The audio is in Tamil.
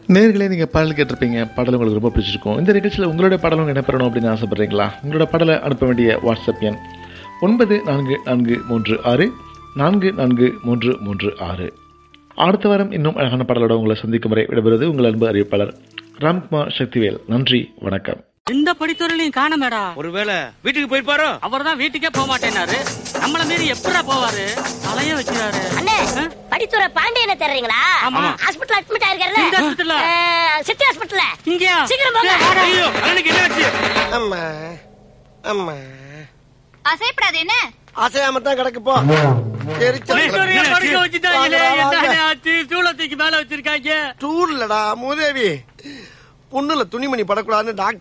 நேர்களே நீங்கள் பாடல் கேட்டிருப்பீங்க பாடல் உங்களுக்கு ரொம்ப பிடிச்சிருக்கும் இந்த நிகழ்ச்சியில் உங்களுடைய பாடலும் இடம்பெறணும் அப்படின்னு ஆசைப்பட்றீங்களா உங்களோட பாடலை அனுப்ப வேண்டிய வாட்ஸ்அப் எண் ஒன்பது நான்கு நான்கு மூன்று ஆறு நான்கு நான்கு மூன்று மூன்று ஆறு அடுத்த வாரம் இன்னும் அழகான பாடலோட உங்களை சந்திக்கும் வரை விடைபெறுவது உங்கள் அன்பு அறிவிப்பாளர் ராம்குமார் சக்திவேல் நன்றி வணக்கம் இந்த படித்துறையிலையும் காணமேடா ஒருவேளை வீட்டுக்கு போயிருப்பாரோ அவர் தான் வீட்டுக்கே போக மாட்டேனாரு நம்மள மீறி எப்படா போவாரு தலைய வச்சுறாரு அண்ணே படித்துறை பாண்டியனை தெரியுங்களா ஆமா. ஹாஸ்பிடல் அட்மிட் ஆயிருக்காருல்ல இந்த hospital ல? அஹ், சிட்டி ஹாஸ்பிடல்ல இங்கயா சீக்கிரம் போங்க. ஏய், வாடா. ஐயோ அண்ணனுக்கு என்னாச்சு அம்மா அம்மா அசைப்படாது என்ன அசையாம தான் கிடக்கு போ எரிச்சல் படித்துறைய படுக்க வச்சுட்டாங்களே வாங்க, வாங்க. என்ன ஆச்சு சூளத்துக்கு மேல வச்சிருக்காங்க டூர்லடா மூதேவி பொண்ணுல துணிமணி படக்கூடாதுன்னு டாக்டர்